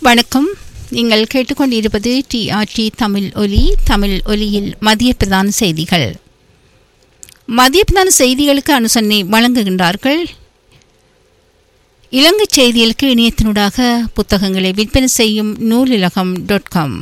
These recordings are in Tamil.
வணக்கம் நீங்கள் கேட்டுக்கொண்டிருப்பது டிஆர்டி தமிழ் ஒலி தமிழ் ஒலியில் மதிய பிரதான செய்திகள் மதிய பிரதான செய்திகளுக்கு அனுசரணை வழங்குகின்றார்கள் இலங்கை செய்திகளுக்கு இணையத்தினூடாக புத்தகங்களை விற்பனை செய்யும் நூலிலகம் டாட் காம்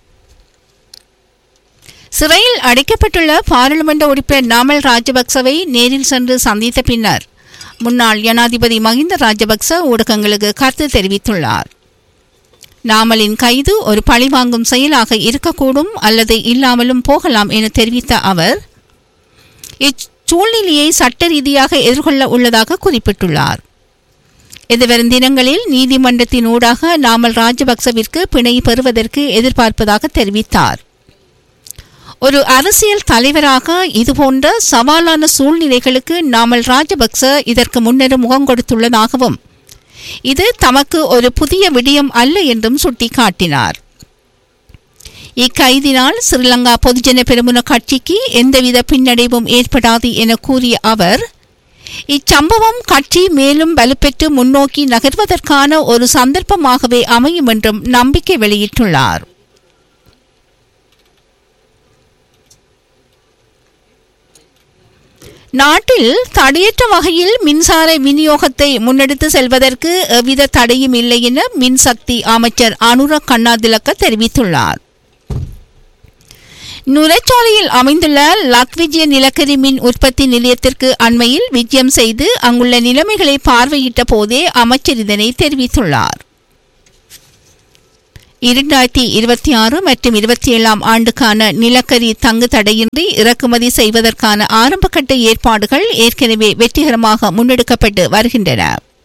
சிறையில் அடைக்கப்பட்டுள்ள பாராளுமன்ற உறுப்பினர் நாமல் ராஜபக்சவை நேரில் சென்று சந்தித்த பின்னர் முன்னாள் ஜனாதிபதி மஹிந்த ராஜபக்ச ஊடகங்களுக்கு கருத்து தெரிவித்துள்ளார் நாமலின் கைது ஒரு பழிவாங்கும் செயலாக இருக்கக்கூடும் அல்லது இல்லாமலும் போகலாம் என தெரிவித்த அவர் இச்சூழ்நிலையை சட்ட ரீதியாக எதிர்கொள்ள உள்ளதாக குறிப்பிட்டுள்ளார் எதிர்வரும் தினங்களில் நீதிமன்றத்தின் ஊடாக நாமல் ராஜபக்சவிற்கு பிணை பெறுவதற்கு எதிர்பார்ப்பதாக தெரிவித்தார் ஒரு அரசியல் தலைவராக இதுபோன்ற சவாலான சூழ்நிலைகளுக்கு நாமல் ராஜபக்ச இதற்கு முன்னரும் முகம் கொடுத்துள்ளதாகவும் இது தமக்கு ஒரு புதிய விடயம் அல்ல என்றும் சுட்டிக்காட்டினார் இக்கைதினால் ஸ்ரீலங்கா பொதுஜன பெருமுன கட்சிக்கு எந்தவித பின்னடைவும் ஏற்படாது என கூறிய அவர் இச்சம்பவம் கட்சி மேலும் வலுப்பெற்று முன்னோக்கி நகர்வதற்கான ஒரு சந்தர்ப்பமாகவே அமையும் என்றும் நம்பிக்கை வெளியிட்டுள்ளார் நாட்டில் தடையற்ற வகையில் மின்சார விநியோகத்தை முன்னெடுத்து செல்வதற்கு எவ்வித தடையும் இல்லை என மின்சக்தி அமைச்சர் அனுர கண்ணாதிலக்க தெரிவித்துள்ளார் நுரைச்சோலையில் அமைந்துள்ள லக்விஜய நிலக்கரி மின் உற்பத்தி நிலையத்திற்கு அண்மையில் விஜயம் செய்து அங்குள்ள நிலைமைகளை பார்வையிட்ட போதே அமைச்சர் இதனை தெரிவித்துள்ளார் இரண்டாயிரத்தி இருபத்தி ஆறு மற்றும் இருபத்தி ஏழாம் ஆண்டுக்கான நிலக்கரி தங்கு தடையின்றி இறக்குமதி செய்வதற்கான ஆரம்பகட்ட ஏற்பாடுகள் ஏற்கனவே வெற்றிகரமாக முன்னெடுக்கப்பட்டு வருகின்றன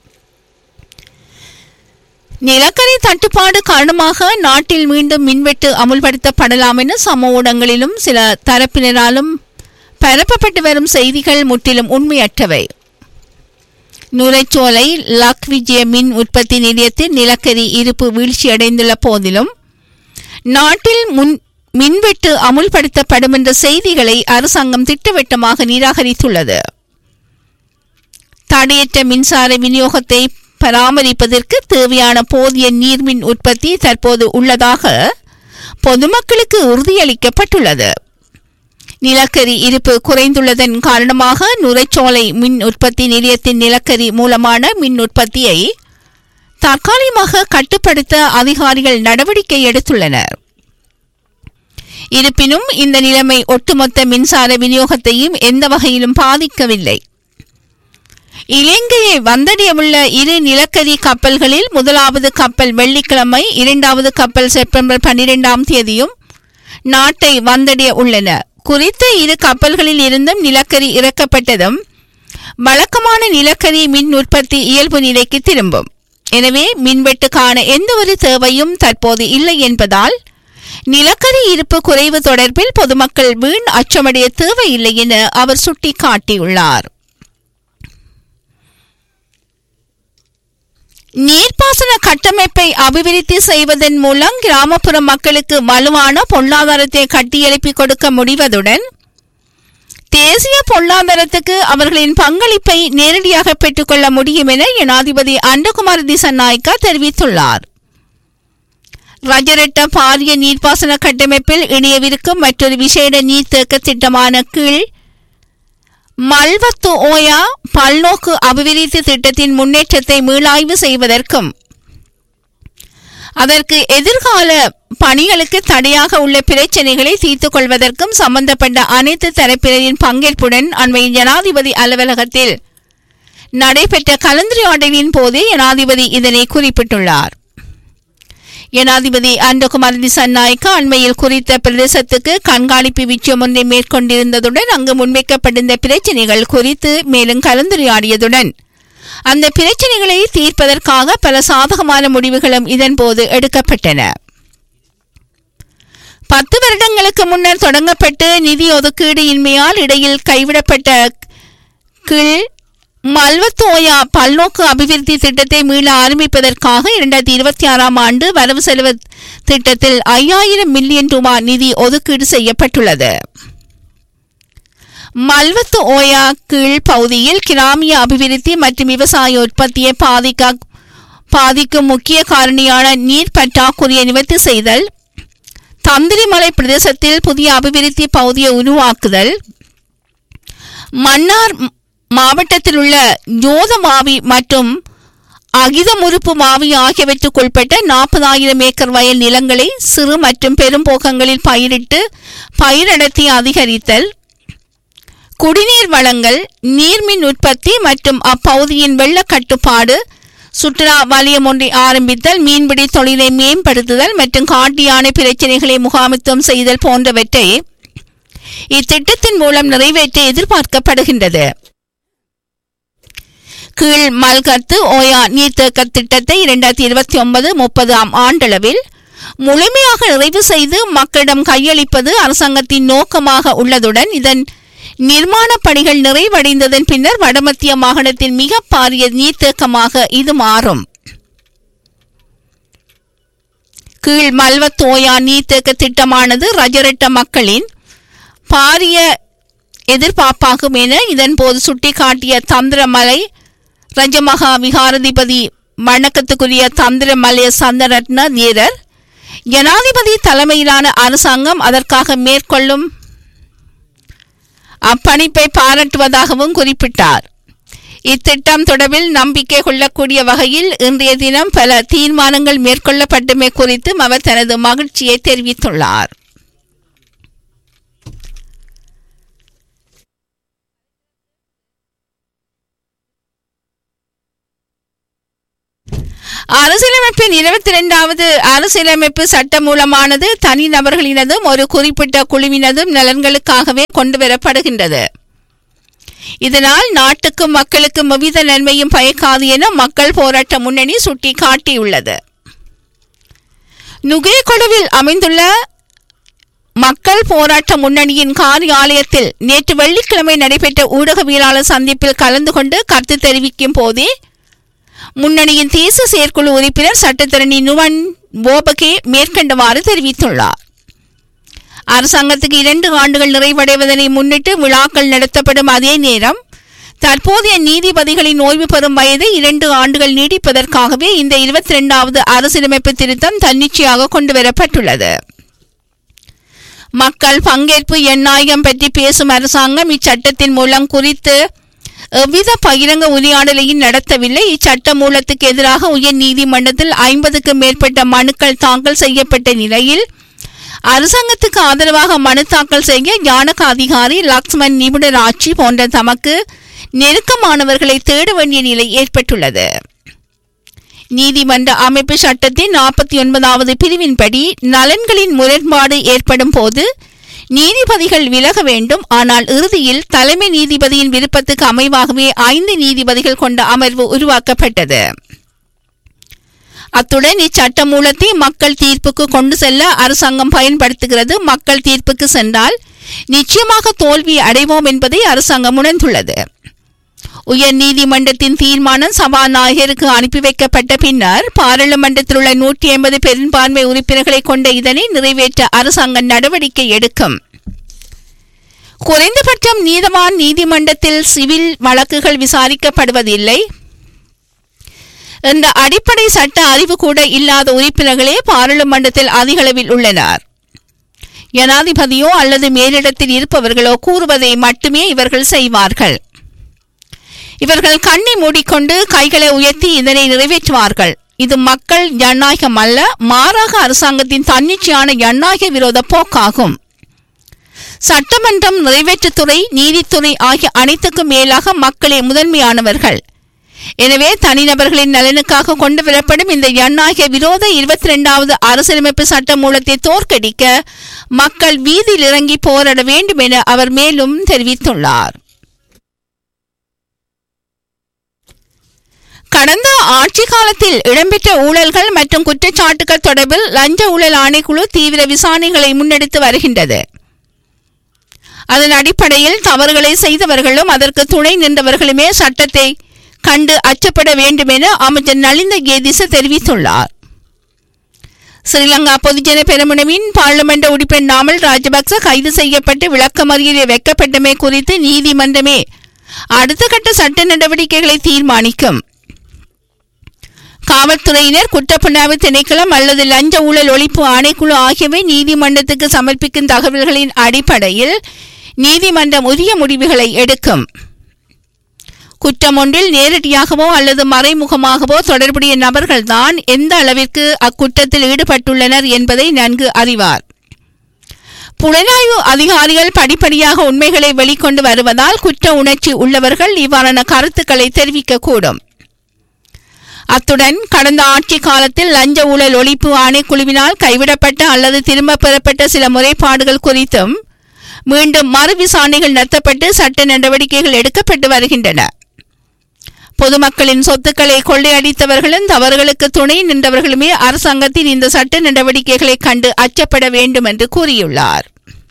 நிலக்கரி தட்டுப்பாடு காரணமாக நாட்டில் மீண்டும் மின்வெட்டு அமுல்படுத்தப்படலாம் என சம ஊடகங்களிலும் சில தரப்பினராலும் பரப்பப்பட்டு வரும் செய்திகள் முற்றிலும் உண்மையற்றவை நுரைச்சோலை லக் விஜய மின் உற்பத்தி நிலையத்தில் நிலக்கரி இருப்பு வீழ்ச்சியடைந்துள்ள போதிலும் நாட்டில் முன் மின்வெட்டு அமுல்படுத்தப்படும் என்ற செய்திகளை அரசாங்கம் திட்டவட்டமாக நிராகரித்துள்ளது தடையற்ற மின்சார விநியோகத்தை பராமரிப்பதற்கு தேவையான போதிய நீர்மின் உற்பத்தி தற்போது உள்ளதாக பொதுமக்களுக்கு உறுதியளிக்கப்பட்டுள்ளது நிலக்கரி இருப்பு குறைந்துள்ளதன் காரணமாக நுரைச்சோலை மின் உற்பத்தி நிலையத்தின் நிலக்கரி மூலமான மின் உற்பத்தியை தற்காலிகமாக கட்டுப்படுத்த அதிகாரிகள் நடவடிக்கை எடுத்துள்ளனர் இருப்பினும் இந்த நிலைமை ஒட்டுமொத்த மின்சார விநியோகத்தையும் எந்த வகையிலும் பாதிக்கவில்லை இலங்கையை வந்தடையவுள்ள இரு நிலக்கரி கப்பல்களில் முதலாவது கப்பல் வெள்ளிக்கிழமை இரண்டாவது கப்பல் செப்டம்பர் பன்னிரெண்டாம் தேதியும் நாட்டை வந்தடைய உள்ளன குறித்த இரு கப்பல்களில் இருந்தும் நிலக்கரி இறக்கப்பட்டதும் வழக்கமான நிலக்கரி மின் உற்பத்தி இயல்பு நிலைக்கு திரும்பும் எனவே மின்வெட்டுக்கான எந்த ஒரு தேவையும் தற்போது இல்லை என்பதால் நிலக்கரி இருப்பு குறைவு தொடர்பில் பொதுமக்கள் வீண் அச்சமடைய தேவையில்லை என அவர் சுட்டிக்காட்டியுள்ளார் நீர்ப்பாசன கட்டமைப்பை அபிவிருத்தி செய்வதன் மூலம் கிராமப்புற மக்களுக்கு வலுவான பொருளாதாரத்தை கட்டியெழுப்பிக் கொடுக்க முடிவதுடன் தேசிய பொருளாதாரத்துக்கு அவர்களின் பங்களிப்பை நேரடியாக பெற்றுக்கொள்ள முடியும் என ஜனாதிபதி அண்டகுமார் திசநாயக்கா தெரிவித்துள்ளார் ரஜரட்ட பாரிய நீர்ப்பாசன கட்டமைப்பில் இணையவிருக்கும் மற்றொரு விசேட நீர்த்தேக்க திட்டமான கீழ் மல்வத்து ஓயா பல்நோக்கு அபிவிருத்தி திட்டத்தின் முன்னேற்றத்தை மீளாய்வு செய்வதற்கும் அதற்கு எதிர்கால பணிகளுக்கு தடையாக உள்ள பிரச்சினைகளை தீர்த்துக் கொள்வதற்கும் சம்பந்தப்பட்ட அனைத்து தரப்பினரின் பங்கேற்புடன் அண்மையில் ஜனாதிபதி அலுவலகத்தில் நடைபெற்ற கலந்துரையாடலின் போதே ஜனாதிபதி இதனை குறிப்பிட்டுள்ளார் ஜனாதிபதி அண்டகுமார் திசநாயக்கா அண்மையில் குறித்த பிரதேசத்துக்கு கண்காணிப்பு விச்சயம் ஒன்றை மேற்கொண்டிருந்ததுடன் அங்கு முன்வைக்கப்பட்டிருந்த பிரச்சினைகள் குறித்து மேலும் கலந்துரையாடியதுடன் அந்த பிரச்சினைகளை தீர்ப்பதற்காக பல சாதகமான முடிவுகளும் இதன்போது எடுக்கப்பட்டன பத்து வருடங்களுக்கு முன்னர் தொடங்கப்பட்டு நிதி ஒதுக்கீடு இன்மையால் இடையில் கைவிடப்பட்ட கீழ் மல்வத்தோயா பல்நோக்கு அபிவிருத்தி திட்டத்தை மீள ஆரம்பிப்பதற்காக இரண்டாயிரத்தி இருபத்தி ஆறாம் ஆண்டு வரவு செலவு திட்டத்தில் ஐயாயிரம் மில்லியன் ரூபாய் நிதி ஒதுக்கீடு செய்யப்பட்டுள்ளது மல்வத்து ஓயா கீழ் பகுதியில் கிராமிய அபிவிருத்தி மற்றும் விவசாய உற்பத்தியை பாதிக்க பாதிக்கும் முக்கிய காரணியான நீர் பற்றாக்குறையை நிவர்த்தி செய்தல் தந்திரிமலை பிரதேசத்தில் புதிய அபிவிருத்தி பகுதியை உருவாக்குதல் மன்னார் மாவட்டத்தில் உள்ள யோதமாவி மற்றும் அகிதமுறுப்பு மாவி ஆகியவற்றுக்குட்பட்ட நாற்பதாயிரம் ஏக்கர் வயல் நிலங்களை சிறு மற்றும் பெரும்போகங்களில் பயிரிட்டு பயிரிடத்தை அதிகரித்தல் குடிநீர் வழங்கல் நீர்மின் உற்பத்தி மற்றும் அப்பகுதியின் வெள்ள கட்டுப்பாடு சுற்றுலா வலயம் ஒன்றை ஆரம்பித்தல் மீன்பிடி தொழிலை மேம்படுத்துதல் மற்றும் காட்டு யானை பிரச்சினைகளை முகாமித்துவம் செய்தல் போன்றவற்றை இத்திட்டத்தின் மூலம் நிறைவேற்ற எதிர்பார்க்கப்படுகின்றது கீழ் மல்கத்து ஓயா நீர்த்தேக்க திட்டத்தை இரண்டாயிரத்தி இருபத்தி ஒன்பது முப்பதாம் ஆண்டளவில் முழுமையாக நிறைவு செய்து மக்களிடம் கையளிப்பது அரசாங்கத்தின் நோக்கமாக உள்ளதுடன் இதன் நிர்மாண பணிகள் நிறைவடைந்ததன் பின்னர் வடமத்திய மாகாணத்தின் மிக பாரிய நீர்த்தேக்கமாக இது மாறும் கீழ் மல்வத்தோயா நீர்த்தேக்க திட்டமானது ரஜரட்ட மக்களின் பாரிய எதிர்பார்ப்பாகும் என இதன்போது சுட்டிக்காட்டிய தந்திரமலை ரஜமகா விகாரதிபதி வணக்கத்துக்குரிய தந்திரமலைய சந்தரட்ன வீரர் ஜனாதிபதி தலைமையிலான அரசாங்கம் அதற்காக மேற்கொள்ளும் அப்பணிப்பை பாராட்டுவதாகவும் குறிப்பிட்டார் இத்திட்டம் தொடர்பில் நம்பிக்கை கொள்ளக்கூடிய வகையில் இன்றைய தினம் பல தீர்மானங்கள் மேற்கொள்ளப்பட்டமை குறித்தும் அவர் தனது மகிழ்ச்சியை தெரிவித்துள்ளார் அரசியலமைப்பின் இருபத்தி இரண்டாவது அரசியலமைப்பு சட்டமூலமானது தனிநபர்களினதும் ஒரு குறிப்பிட்ட குழுவினதும் நலன்களுக்காகவே கொண்டுவரப்படுகின்றது இதனால் நாட்டுக்கும் மக்களுக்கும் எவ்வித நன்மையும் பயக்காது என மக்கள் போராட்ட முன்னணி சுட்டிக்காட்டியுள்ளது நுகேகொடவில் அமைந்துள்ள மக்கள் போராட்ட முன்னணியின் காரியாலயத்தில் நேற்று வெள்ளிக்கிழமை நடைபெற்ற ஊடகவியலாளர் சந்திப்பில் கலந்து கொண்டு கருத்து தெரிவிக்கும் போதே முன்னணியின் தேசிய செயற்குழு உறுப்பினர் சட்டத்தரணி நுவன் போபகே மேற்கண்டவாறு தெரிவித்துள்ளார் அரசாங்கத்துக்கு இரண்டு ஆண்டுகள் நிறைவடைவதனை முன்னிட்டு விழாக்கள் நடத்தப்படும் அதே நேரம் தற்போதைய நீதிபதிகளின் ஓய்வு பெறும் வயதை இரண்டு ஆண்டுகள் நீடிப்பதற்காகவே இந்த இருபத்தி இரண்டாவது அரசியலமைப்பு திருத்தம் தன்னிச்சையாக கொண்டுவரப்பட்டுள்ளது மக்கள் பங்கேற்பு எண்ணாயிரம் பற்றி பேசும் அரசாங்கம் இச்சட்டத்தின் மூலம் குறித்து எவ்வித பகிரங்க உரையாடலையும் நடத்தவில்லை இச்சட்ட மூலத்துக்கு எதிராக உயர் நீதிமன்றத்தில் ஐம்பதுக்கும் மேற்பட்ட மனுக்கள் தாக்கல் செய்யப்பட்ட நிலையில் அரசாங்கத்துக்கு ஆதரவாக மனு தாக்கல் செய்ய ஞானக அதிகாரி லக்ஷ்மண் நிபுணர் ஆட்சி போன்ற தமக்கு நெருக்கமானவர்களை தேட வேண்டிய நிலை ஏற்பட்டுள்ளது நீதிமன்ற அமைப்பு சட்டத்தின் நாற்பத்தி ஒன்பதாவது பிரிவின்படி நலன்களின் முரண்பாடு ஏற்படும் போது நீதிபதிகள் விலக வேண்டும் ஆனால் இறுதியில் தலைமை நீதிபதியின் விருப்பத்துக்கு அமைவாகவே ஐந்து நீதிபதிகள் கொண்ட அமர்வு உருவாக்கப்பட்டது அத்துடன் இச்சட்ட மூலத்தை மக்கள் தீர்ப்புக்கு கொண்டு செல்ல அரசாங்கம் பயன்படுத்துகிறது மக்கள் தீர்ப்புக்கு சென்றால் நிச்சயமாக தோல்வி அடைவோம் என்பதை அரசாங்கம் உணர்ந்துள்ளது உயர் நீதிமன்றத்தின் தீர்மானம் சபாநாயகருக்கு அனுப்பி வைக்கப்பட்ட பின்னர் பாராளுமன்றத்தில் உள்ள நூற்றி ஐம்பது பெரும்பான்மை உறுப்பினர்களை கொண்ட இதனை நிறைவேற்ற அரசாங்கம் நடவடிக்கை எடுக்கும் குறைந்தபட்சம் நீதவான் நீதிமன்றத்தில் சிவில் வழக்குகள் விசாரிக்கப்படுவதில்லை என்ற அடிப்படை சட்ட அறிவு கூட இல்லாத உறுப்பினர்களே பாராளுமன்றத்தில் அதிகளவில் உள்ளனர் ஜனாதிபதியோ அல்லது மேலிடத்தில் இருப்பவர்களோ கூறுவதை மட்டுமே இவர்கள் செய்வார்கள் இவர்கள் கண்ணை மூடிக்கொண்டு கைகளை உயர்த்தி இதனை நிறைவேற்றுவார்கள் இது மக்கள் ஜனநாயகம் அல்ல மாறாக அரசாங்கத்தின் தன்னிச்சையான ஜனநாயக விரோத போக்காகும் சட்டமன்றம் நிறைவேற்றுத்துறை நீதித்துறை ஆகிய அனைத்துக்கும் மேலாக மக்களே முதன்மையானவர்கள் எனவே தனிநபர்களின் நலனுக்காக கொண்டு வரப்படும் இந்த ஜனநாயக விரோத இருபத்தி இரண்டாவது அரசியலமைப்பு சட்ட மூலத்தை தோற்கடிக்க மக்கள் வீதியில் இறங்கி போராட வேண்டும் என அவர் மேலும் தெரிவித்துள்ளார் கடந்த ஆட்சி காலத்தில் இடம்பெற்ற ஊழல்கள் மற்றும் குற்றச்சாட்டுகள் தொடர்பில் லஞ்ச ஊழல் ஆணைக்குழு தீவிர விசாரணைகளை முன்னெடுத்து வருகின்றது அதன் அடிப்படையில் தவறுகளை செய்தவர்களும் அதற்கு துணை நின்றவர்களுமே சட்டத்தை கண்டு அச்சப்பட வேண்டும் என அமைச்சர் நலிந்த கேதிச தெரிவித்துள்ளார் ஸ்ரீலங்கா பொதுஜன பெருமுனவின் பார்லிமெண்ட் உறுப்பினர் நாமல் ராஜபக்ச கைது செய்யப்பட்டு விளக்கமறியலில் வைக்கப்பட்டமை குறித்து நீதிமன்றமே அடுத்த கட்ட சட்ட நடவடிக்கைகளை தீர்மானிக்கும் காவல்துறையினர் குற்றப்புலனாய்வு திணைக்களம் அல்லது லஞ்ச ஊழல் ஒழிப்பு ஆணைக்குழு ஆகியவை நீதிமன்றத்துக்கு சமர்ப்பிக்கும் தகவல்களின் அடிப்படையில் நீதிமன்றம் உரிய முடிவுகளை எடுக்கும் குற்றம் ஒன்றில் நேரடியாகவோ அல்லது மறைமுகமாகவோ தொடர்புடைய நபர்கள்தான் எந்த அளவிற்கு அக்குற்றத்தில் ஈடுபட்டுள்ளனர் என்பதை நன்கு அறிவார் புலனாய்வு அதிகாரிகள் படிப்படியாக உண்மைகளை வெளிக்கொண்டு வருவதால் குற்ற உணர்ச்சி உள்ளவர்கள் இவ்வாறான கருத்துக்களை தெரிவிக்கக்கூடும் அத்துடன் கடந்த ஆட்சி காலத்தில் லஞ்ச ஊழல் ஒழிப்பு ஆணைக்குழுவினால் கைவிடப்பட்ட அல்லது திரும்ப பெறப்பட்ட சில முறைப்பாடுகள் குறித்தும் மீண்டும் மறு விசாரணைகள் நடத்தப்பட்டு சட்ட நடவடிக்கைகள் எடுக்கப்பட்டு வருகின்றன பொதுமக்களின் சொத்துக்களை கொள்ளையடித்தவர்களும் தவறுகளுக்கு துணை நின்றவர்களுமே அரசாங்கத்தின் இந்த சட்ட நடவடிக்கைகளை கண்டு அச்சப்பட வேண்டும் என்று கூறியுள்ளார்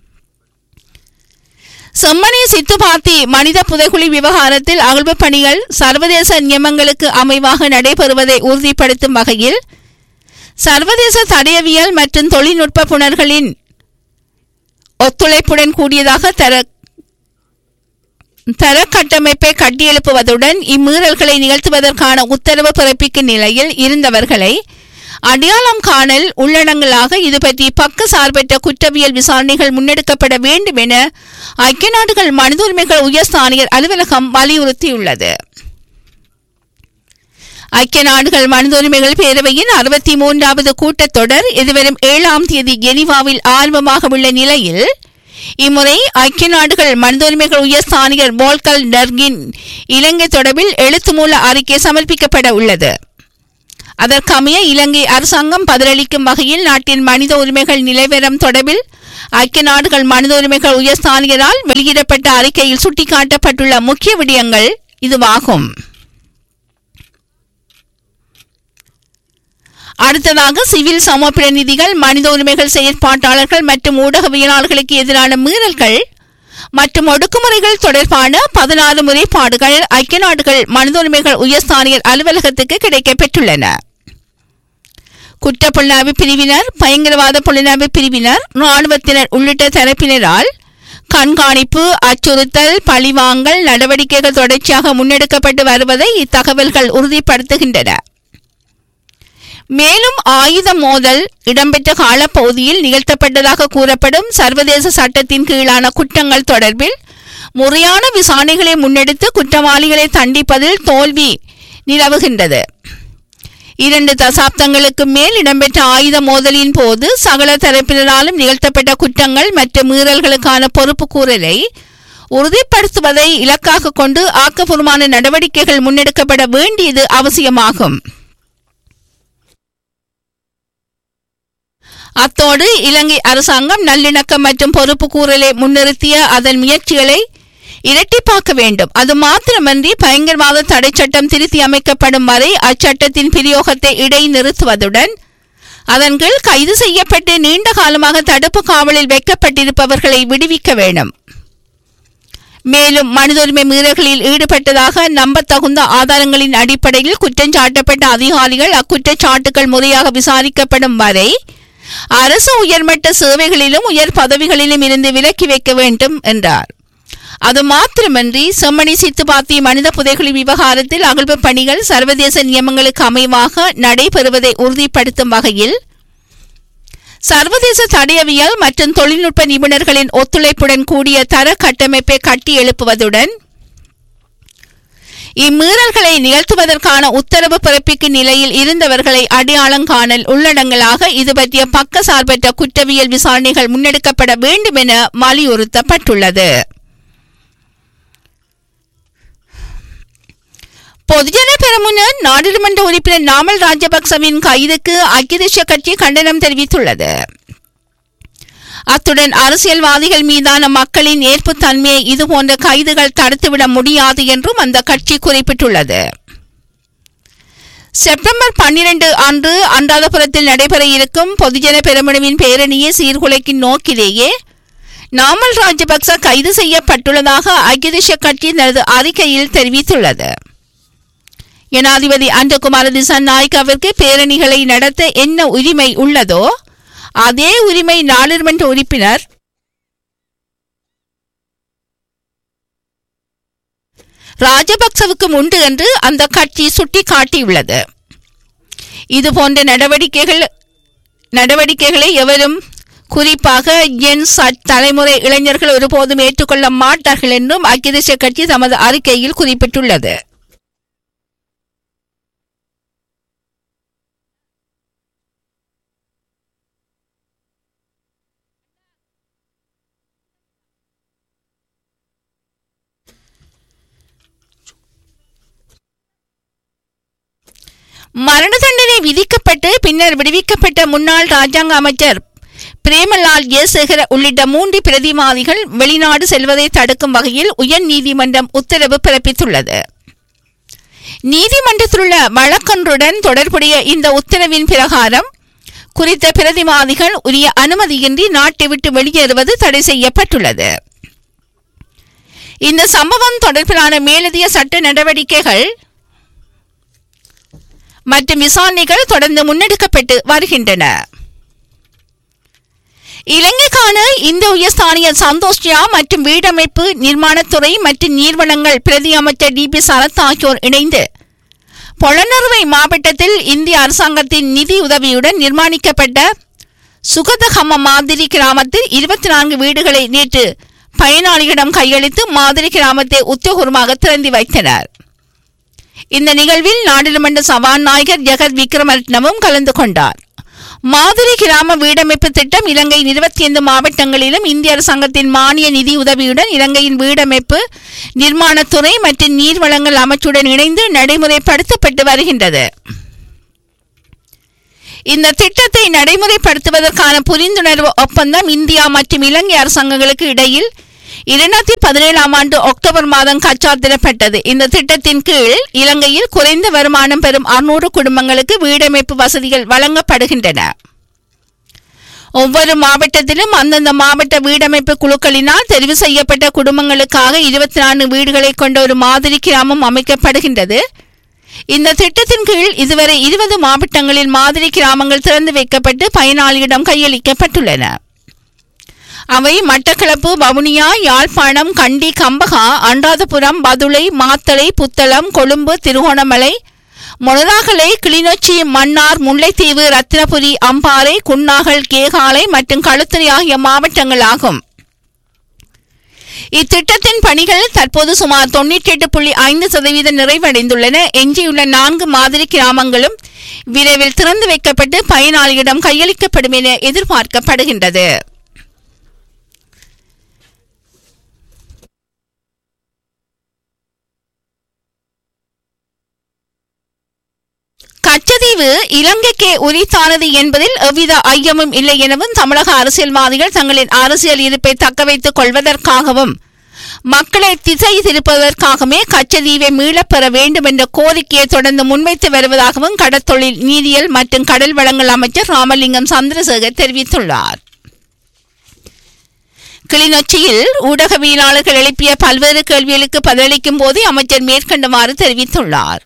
செம்மணி சித்துபாத்தி மனித புதைகுழி விவகாரத்தில் அகழ்வு பணிகள் சர்வதேச நியமங்களுக்கு அமைவாக நடைபெறுவதை உறுதிப்படுத்தும் வகையில் சர்வதேச தடயவியல் மற்றும் தொழில்நுட்ப புணர்களின் ஒத்துழைப்புடன் கூடியதாக தர தர கட்டமைப்பை கட்டியெழுப்புவதுடன் இம்மீறல்களை நிகழ்த்துவதற்கான உத்தரவு பிறப்பிக்கும் நிலையில் இருந்தவர்களை அடையாளம் காணல் உள்ளடங்களாக இது பற்றி பக்க சார்பற்ற குற்றவியல் விசாரணைகள் முன்னெடுக்கப்பட வேண்டும் என ஐக்கிய நாடுகள் மனித உரிமைகள் உயர்ஸ்தானியர் அலுவலகம் வலியுறுத்தியுள்ளது ஐக்கிய நாடுகள் மனித உரிமைகள் பேரவையின் அறுபத்தி மூன்றாவது கூட்டத்தொடர் எதிர்வரும் ஏழாம் தேதி ஜெனீவாவில் ஆர்வமாக உள்ள நிலையில் இம்முறை ஐக்கிய நாடுகள் மனித உரிமைகள் உயர்ஸ்தானியர் போல்கல் டர்கின் இலங்கை தொடர்பில் எழுத்து மூல அறிக்கை சமர்ப்பிக்கப்பட உள்ளது அதற்கமைய இலங்கை அரசாங்கம் பதிலளிக்கும் வகையில் நாட்டின் மனித உரிமைகள் நிலவரம் தொடர்பில் ஐக்கிய நாடுகள் மனித உரிமைகள் உயர்ஸ்தானியரால் வெளியிடப்பட்ட அறிக்கையில் சுட்டிக்காட்டப்பட்டுள்ள முக்கிய விடயங்கள் இதுவாகும் அடுத்ததாக சிவில் சமூக பிரதிநிதிகள் மனித உரிமைகள் செயற்பாட்டாளர்கள் மற்றும் ஊடகவியலாளர்களுக்கு எதிரான மீறல்கள் மற்றும் ஒடுக்குமுறைகள் தொடர்பான பதினாறு முறைப்பாடுகள் ஐக்கிய நாடுகள் மனித உரிமைகள் உயர்ஸ்தானியர் அலுவலகத்துக்கு கிடைக்கப்பெற்றுள்ளன குற்ற புலனாய்வு பிரிவினர் பயங்கரவாத புலனாய்வு பிரிவினர் இராணுவத்தினர் உள்ளிட்ட தரப்பினரால் கண்காணிப்பு அச்சுறுத்தல் பழிவாங்கல் நடவடிக்கைகள் தொடர்ச்சியாக முன்னெடுக்கப்பட்டு வருவதை இத்தகவல்கள் உறுதிப்படுத்துகின்றன மேலும் ஆயுத மோதல் இடம்பெற்ற காலப்பகுதியில் நிகழ்த்தப்பட்டதாக கூறப்படும் சர்வதேச சட்டத்தின் கீழான குற்றங்கள் தொடர்பில் முறையான விசாரணைகளை முன்னெடுத்து குற்றவாளிகளை தண்டிப்பதில் தோல்வி நிலவுகின்றது இரண்டு தசாப்தங்களுக்கு மேல் இடம்பெற்ற ஆயுத மோதலின் போது சகல தரப்பினராலும் நிகழ்த்தப்பட்ட குற்றங்கள் மற்றும் மீறல்களுக்கான பொறுப்பு கூறலை உறுதிப்படுத்துவதை இலக்காக கொண்டு ஆக்கப்பூர்வமான நடவடிக்கைகள் முன்னெடுக்கப்பட வேண்டியது அவசியமாகும் அத்தோடு இலங்கை அரசாங்கம் நல்லிணக்கம் மற்றும் பொறுப்பு கூறலை முன்னிறுத்திய அதன் முயற்சிகளை இரட்டிப்பாக்க வேண்டும் அது மாத்திரமன்றி பயங்கரவாத தடை சட்டம் திருத்தி அமைக்கப்படும் வரை அச்சட்டத்தின் பிரயோகத்தை இடைநிறுத்துவதுடன் அதன் கீழ் கைது செய்யப்பட்டு நீண்ட காலமாக தடுப்பு காவலில் வைக்கப்பட்டிருப்பவர்களை விடுவிக்க வேண்டும் மேலும் மனித உரிமை மீறல்களில் ஈடுபட்டதாக நம்பத்தகுந்த ஆதாரங்களின் அடிப்படையில் குற்றஞ்சாட்டப்பட்ட அதிகாரிகள் அக்குற்றச்சாட்டுகள் முறையாக விசாரிக்கப்படும் வரை அரசு உயர்மட்ட சேவைகளிலும் உயர் பதவிகளிலும் இருந்து விலக்கி வைக்க வேண்டும் என்றார் அது மாத்திரமன்றி செம்மணி சித்துப்பாத்தி மனித புதைகுழி விவகாரத்தில் அகழ்வு பணிகள் சர்வதேச நியமங்களுக்கு அமைவாக நடைபெறுவதை உறுதிப்படுத்தும் வகையில் சர்வதேச தடயவியல் மற்றும் தொழில்நுட்ப நிபுணர்களின் ஒத்துழைப்புடன் கூடிய தர கட்டமைப்பை கட்டி எழுப்புவதுடன் இம்மீறல்களை நிகழ்த்துவதற்கான உத்தரவு பிறப்பிக்கும் நிலையில் இருந்தவர்களை அடையாளம் காணல் உள்ளடங்களாக இது பற்றிய பக்க சார்பற்ற குற்றவியல் விசாரணைகள் முன்னெடுக்கப்பட வேண்டும் என வலியுறுத்தப்பட்டுள்ளது பொதுஜன பெரமுன நாடாளுமன்ற உறுப்பினர் நாமல் ராஜபக்சவின் கைதுக்கு ஐக்கிய தேசிய கட்சி கண்டனம் தெரிவித்துள்ளது அத்துடன் அரசியல்வாதிகள் மீதான மக்களின் ஏற்புத்தன்மையை இதுபோன்ற கைதுகள் தடுத்துவிட முடியாது என்றும் அந்த கட்சி குறிப்பிட்டுள்ளது செப்டம்பர் பன்னிரண்டு அன்று அன்றாதபுரத்தில் நடைபெற இருக்கும் பொதுஜன பெருமனவின் பேரணியை சீர்குலைக்கும் நோக்கிலேயே நாமல் ராஜபக்ச கைது செய்யப்பட்டுள்ளதாக ஐக்கிய தேசிய கட்சி தனது அறிக்கையில் தெரிவித்துள்ளது ஜனாதிபதி அன்றகுமார திசாநாயக்காவிற்கு பேரணிகளை நடத்த என்ன உரிமை உள்ளதோ அதே உரிமை நாடாளுமன்ற உறுப்பினர் ராஜபக்சவுக்கும் உண்டு என்று அந்த கட்சி சுட்டிக்காட்டியுள்ளது இது போன்ற நடவடிக்கைகள் நடவடிக்கைகளை எவரும் குறிப்பாக என் சட் தலைமுறை இளைஞர்கள் ஒருபோதும் ஏற்றுக்கொள்ள மாட்டார்கள் என்றும் ஐக்கிய தேசிய கட்சி தமது அறிக்கையில் குறிப்பிட்டுள்ளது மரண தண்டனை விதிக்கப்பட்டு பின்னர் விடுவிக்கப்பட்ட முன்னாள் ராஜாங்க அமைச்சர் பிரேமலால் ஜெயசேகர உள்ளிட்ட மூன்று பிரதிவாதிகள் வெளிநாடு செல்வதை தடுக்கும் வகையில் உயர் நீதிமன்றம் உத்தரவு பிறப்பித்துள்ளது நீதிமன்றத்திலுள்ள வழக்கொன்றுடன் தொடர்புடைய இந்த உத்தரவின் பிரகாரம் குறித்த பிரதிவாதிகள் உரிய அனுமதியின்றி நாட்டை விட்டு வெளியேறுவது தடை செய்யப்பட்டுள்ளது இந்த சம்பவம் தொடர்பிலான மேலதிக சட்ட நடவடிக்கைகள் மற்றும் விசாரணைகள் தொடர்ந்து முன்னெடுக்கப்பட்டு வருகின்றன இலங்கைக்கான இந்த உயர்ஸ்தானிய சந்தோஷ்யா மற்றும் வீடமைப்பு நிர்மாணத்துறை மற்றும் நீர்வளங்கள் பிரதி அமைச்சர் டி பி சரத் ஆகியோர் இணைந்து பொலனறுவை மாவட்டத்தில் இந்திய அரசாங்கத்தின் நிதி உதவியுடன் நிர்மாணிக்கப்பட்ட சுகதகம மாதிரி கிராமத்தில் இருபத்தி நான்கு வீடுகளை நேற்று பயனாளிகளிடம் கையளித்து மாதிரி கிராமத்தை உத்தியோகமாக திறந்து வைத்தனர் இந்த நிகழ்வில் நாடாளுமன்ற சபாநாயகர் ஜெகத் விக்ரமரட்னமும் கலந்து கொண்டார் மாதிரி கிராம வீடமைப்பு திட்டம் இலங்கையின் இருபத்தி ஐந்து மாவட்டங்களிலும் இந்திய அரசாங்கத்தின் மானிய நிதி உதவியுடன் இலங்கையின் வீடமைப்பு நிர்மாணத்துறை மற்றும் நீர்வளங்கள் அமைச்சுடன் இணைந்து நடைமுறைப்படுத்தப்பட்டு வருகின்றது இந்த திட்டத்தை நடைமுறைப்படுத்துவதற்கான புரிந்துணர்வு ஒப்பந்தம் இந்தியா மற்றும் இலங்கை அரசாங்கங்களுக்கு இடையில் இரண்டாயிரத்தி பதினேழாம் ஆண்டு அக்டோபர் மாதம் கச்சாத்திடப்பட்டது இந்த திட்டத்தின் கீழ் இலங்கையில் குறைந்த வருமானம் பெறும் அறுநூறு குடும்பங்களுக்கு வீடமைப்பு வசதிகள் வழங்கப்படுகின்றன ஒவ்வொரு மாவட்டத்திலும் அந்தந்த மாவட்ட வீடமைப்பு குழுக்களினால் தெரிவு செய்யப்பட்ட குடும்பங்களுக்காக இருபத்தி நான்கு வீடுகளை கொண்ட ஒரு மாதிரி கிராமம் அமைக்கப்படுகின்றது இந்த திட்டத்தின் கீழ் இதுவரை இருபது மாவட்டங்களில் மாதிரி கிராமங்கள் திறந்து வைக்கப்பட்டு பயனாளியிடம் கையளிக்கப்பட்டுள்ளன அவை மட்டக்களப்பு வவுனியா யாழ்ப்பாணம் கண்டி கம்பகா அன்றாதபுரம் பதுளை மாத்தளை புத்தளம் கொழும்பு திருகோணமலை மொனராகலை கிளிநொச்சி மன்னார் முல்லைத்தீவு ரத்தினபுரி அம்பாறை குன்னாகல் கேகாலை மற்றும் களுத்துறை ஆகிய மாவட்டங்கள் ஆகும் இத்திட்டத்தின் பணிகள் தற்போது சுமார் தொன்னூற்றி எட்டு புள்ளி ஐந்து சதவீதம் நிறைவடைந்துள்ளன எஞ்சியுள்ள நான்கு மாதிரி கிராமங்களும் விரைவில் திறந்து வைக்கப்பட்டு பயனாளியிடம் கையளிக்கப்படும் என எதிர்பார்க்கப்படுகின்றது கச்சதீவு இலங்கைக்கே உரித்தானது என்பதில் எவ்வித ஐயமும் இல்லை எனவும் தமிழக அரசியல்வாதிகள் தங்களின் அரசியல் இருப்பை தக்கவைத்துக் கொள்வதற்காகவும் மக்களை திசை திருப்பதற்காகவே கச்சதீவை மீளப்பெற வேண்டும் என்ற கோரிக்கையை தொடர்ந்து முன்வைத்து வருவதாகவும் கடற்தொழில் நீரியல் மற்றும் கடல் வளங்கள் அமைச்சர் ராமலிங்கம் சந்திரசேகர் தெரிவித்துள்ளார் கிளிநொச்சியில் ஊடகவியலாளர்கள் எழுப்பிய பல்வேறு கேள்விகளுக்கு பதிலளிக்கும் போது அமைச்சர் மேற்கண்டவாறு தெரிவித்துள்ளார்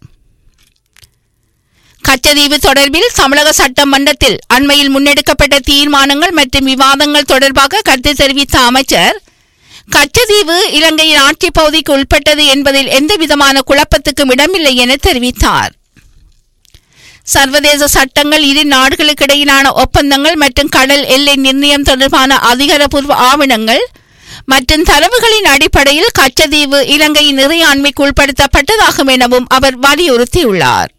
கச்சதீவு தொடர்பில் தமிழக சட்டமன்றத்தில் அண்மையில் முன்னெடுக்கப்பட்ட தீர்மானங்கள் மற்றும் விவாதங்கள் தொடர்பாக கருத்து தெரிவித்த அமைச்சர் கச்சதீவு இலங்கையின் ஆட்சி பகுதிக்கு உட்பட்டது என்பதில் எந்தவிதமான குழப்பத்துக்கும் இடமில்லை என தெரிவித்தார் சர்வதேச சட்டங்கள் இரு நாடுகளுக்கு இடையிலான ஒப்பந்தங்கள் மற்றும் கடல் எல்லை நிர்ணயம் தொடர்பான அதிகாரப்பூர்வ ஆவணங்கள் மற்றும் தரவுகளின் அடிப்படையில் கச்சதீவு இலங்கையின் இறையாண்மைக்கு உட்படுத்தப்பட்டதாகும் எனவும் அவர் வலியுறுத்தியுள்ளார்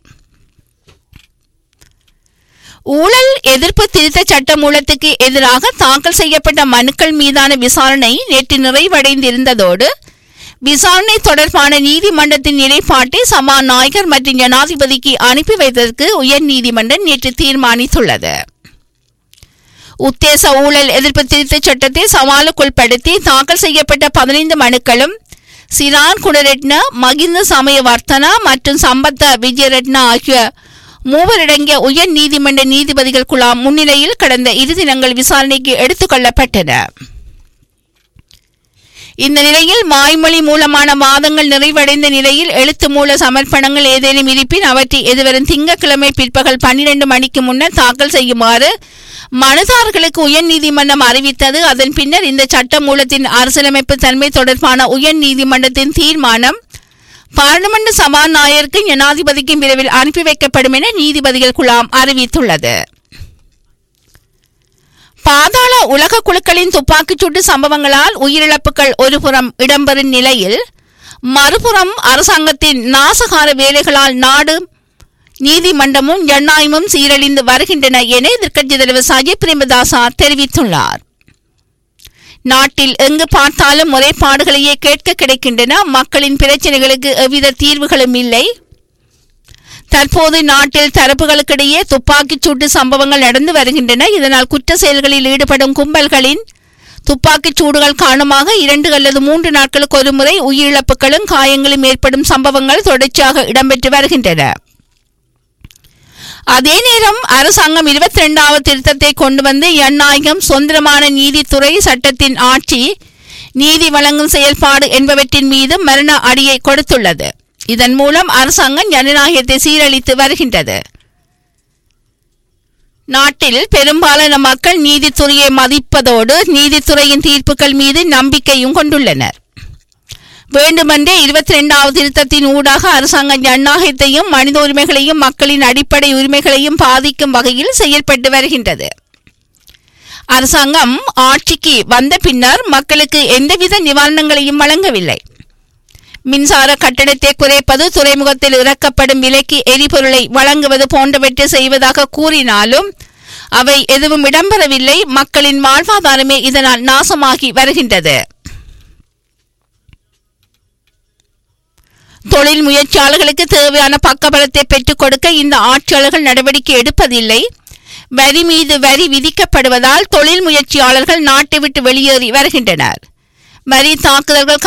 ஊழல் எதிர்ப்பு திருத்த சட்ட மூலத்துக்கு எதிராக தாக்கல் செய்யப்பட்ட மனுக்கள் மீதான விசாரணை நேற்று நிறைவடைந்திருந்ததோடு விசாரணை தொடர்பான நீதிமன்றத்தின் நிலைப்பாட்டை சபாநாயகர் மற்றும் ஜனாதிபதிக்கு அனுப்பி வைத்ததற்கு உயர்நீதிமன்றம் நேற்று தீர்மானித்துள்ளது உத்தேச ஊழல் எதிர்ப்பு திருத்த சட்டத்தை சவாலுக்குள்படுத்தி தாக்கல் செய்யப்பட்ட பதினைந்து மனுக்களும் சிரான் குணரெட்ன மகிந்த சமயவர்த்தனா மற்றும் சம்பத்த விஜயரட்னா ஆகிய மூவரடங்கிய உயர் நீதிமன்ற நீதிபதிகள் குழாம் முன்னிலையில் கடந்த இரு தினங்கள் விசாரணைக்கு எடுத்துக் கொள்ளப்பட்டன இந்த நிலையில் வாய்மொழி மூலமான வாதங்கள் நிறைவடைந்த நிலையில் எழுத்து மூல சமர்ப்பணங்கள் ஏதேனும் இருப்பின் அவற்றை எதிர்வரும் திங்கட்கிழமை பிற்பகல் பன்னிரண்டு மணிக்கு முன்னர் தாக்கல் செய்யுமாறு மனுதாரர்களுக்கு உயர்நீதிமன்றம் அறிவித்தது அதன் பின்னர் இந்த சட்ட மூலத்தின் அரசியலமைப்பு தன்மை தொடர்பான உயர்நீதிமன்றத்தின் தீர்மானம் பாராளுமன்ற சபாநாயகருக்கு ஜனாதிபதிக்கும் விரைவில் அனுப்பி வைக்கப்படும் என நீதிபதிகள் குழாம் அறிவித்துள்ளது பாதாள உலக குழுக்களின் துப்பாக்கிச்சூட்டு சம்பவங்களால் உயிரிழப்புகள் ஒருபுறம் இடம்பெறும் நிலையில் மறுபுறம் அரசாங்கத்தின் நாசகார வேலைகளால் நாடு நீதிமன்றமும் ஜனநாயகமும் சீரழிந்து வருகின்றன என எதிர்க்கட்சித் தலைவர் சஜித் பிரேமதாசா தெரிவித்துள்ளார் நாட்டில் எங்கு பார்த்தாலும் முறைப்பாடுகளையே கேட்க கிடைக்கின்றன மக்களின் பிரச்சனைகளுக்கு எவ்வித தீர்வுகளும் இல்லை தற்போது நாட்டில் தரப்புகளுக்கிடையே துப்பாக்கிச் சூட்டு சம்பவங்கள் நடந்து வருகின்றன இதனால் குற்ற செயல்களில் ஈடுபடும் கும்பல்களின் துப்பாக்கிச் சூடுகள் காரணமாக இரண்டு அல்லது மூன்று நாட்களுக்கு ஒரு முறை உயிரிழப்புகளும் காயங்களும் ஏற்படும் சம்பவங்கள் தொடர்ச்சியாக இடம்பெற்று வருகின்றன அதே நேரம் அரசாங்கம் இருபத்தி இரண்டாவது திருத்தத்தை கொண்டு வந்து ஜனநாயகம் சுதந்திரமான நீதித்துறை சட்டத்தின் ஆட்சி நீதி வழங்கும் செயல்பாடு என்பவற்றின் மீது மரண அடியை கொடுத்துள்ளது இதன் மூலம் அரசாங்கம் ஜனநாயகத்தை சீரழித்து வருகின்றது நாட்டில் பெரும்பாலான மக்கள் நீதித்துறையை மதிப்பதோடு நீதித்துறையின் தீர்ப்புகள் மீது நம்பிக்கையும் கொண்டுள்ளனர் வேண்டுமென்றே இருபத்தி இரண்டாவது திருத்தத்தின் ஊடாக அரசாங்கம் ஜனநாயகத்தையும் மனித உரிமைகளையும் மக்களின் அடிப்படை உரிமைகளையும் பாதிக்கும் வகையில் செயல்பட்டு வருகின்றது அரசாங்கம் ஆட்சிக்கு வந்த பின்னர் மக்களுக்கு எந்தவித நிவாரணங்களையும் வழங்கவில்லை மின்சார கட்டணத்தை குறைப்பது துறைமுகத்தில் இறக்கப்படும் விலைக்கு எரிபொருளை வழங்குவது போன்றவற்றை செய்வதாக கூறினாலும் அவை எதுவும் இடம்பெறவில்லை மக்களின் வாழ்வாதாரமே இதனால் நாசமாகி வருகின்றது தொழில் முயற்சியாளர்களுக்கு தேவையான பக்கபலத்தை பெற்றுக் கொடுக்க இந்த ஆட்சியாளர்கள் நடவடிக்கை எடுப்பதில்லை வரி மீது வரி விதிக்கப்படுவதால் தொழில் முயற்சியாளர்கள் நாட்டை விட்டு வெளியேறி வருகின்றனர் வரி தாக்குதல்கள்